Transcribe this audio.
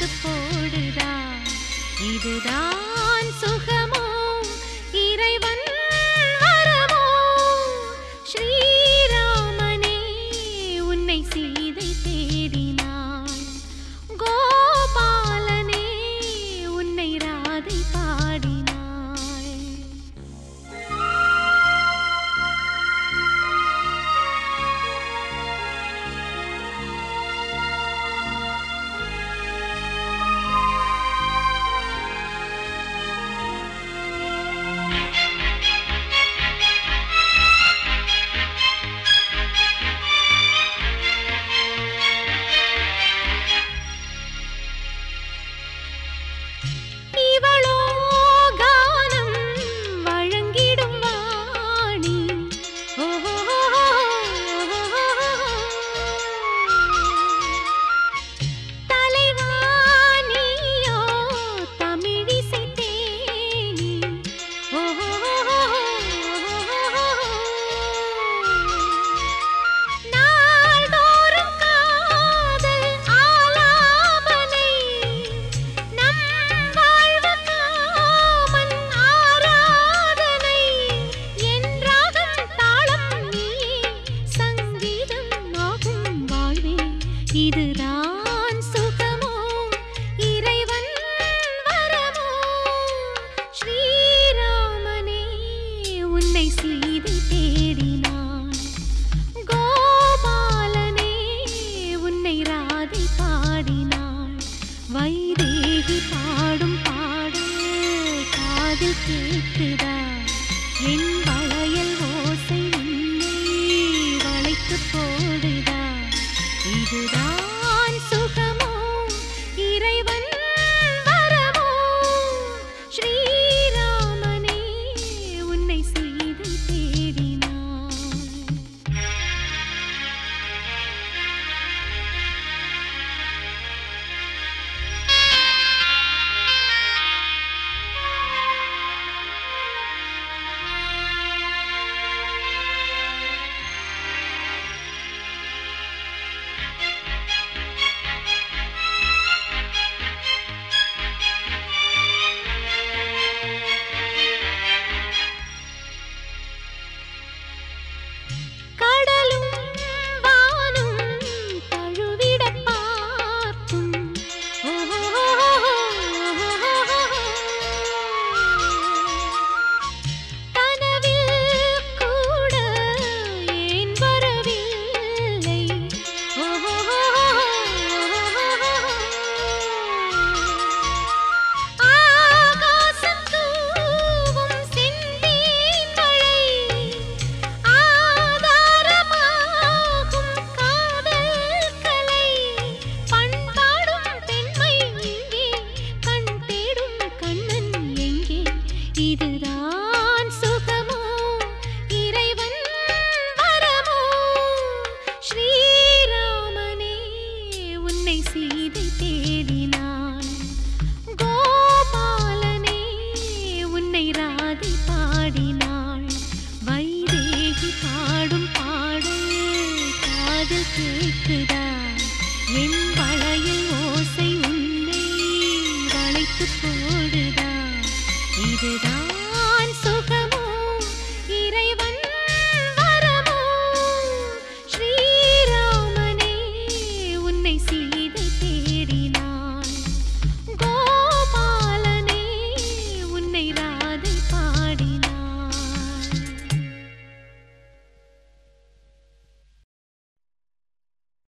வளைத்து போடுதா இதுதான் சுகமோ இறைவன் வரமோ ஸ்ரீராமனே உன்னை சீதை தேடினாள் கோபாலனே உன்னை ராதை பாடினாள் இவளோ கானம் வழங்கிடும் வாணி தலைவாணியோ தமிழிசை தேனி நாள்தோறும் காதல் ஆலாபனை நம் வாழ்வு காமன் ஆராதனை என்றாகும் தாளம் நீயே சங்கீதம் ஆகும் வாழ்வே இதுதான் சுகமோ இறைவன் வரமோ ஸ்ரீராமனே உன்னை சீதை தேடினான் கோபாலனே உன்னை ராதை பாடினாள் வைதேகி பாடும் பாடல் காதில் கேட்குதா என் வளையல் ஓசை உன்னை வளைத்து போடுதா இதுதான் சுகமோ இறைவன் வரமோ ஸ்ரீராமனே உன்னை சீதை தேடினான் கடலும் வானும் தழுவிடப் பார்க்கும் கனவில் கூட ஏன் வரவில்லை ஆகாசம் தூவும் செந்தேன் மழை ஆதாரமாகும் காதல் கலை பண்பாடும் பெண்மை எங்கே கண் தேடும் கண்ணன் எங்கே இதுதான் சுகமோ இறைவன் வரமோ ஸ்ரீராமனே உன்னை சீதை தேடினான் கோபாலனே உன்னை ராதை பாடினாள் வைதேகி பாடும் பாடல் காதில் கேட்குதா என்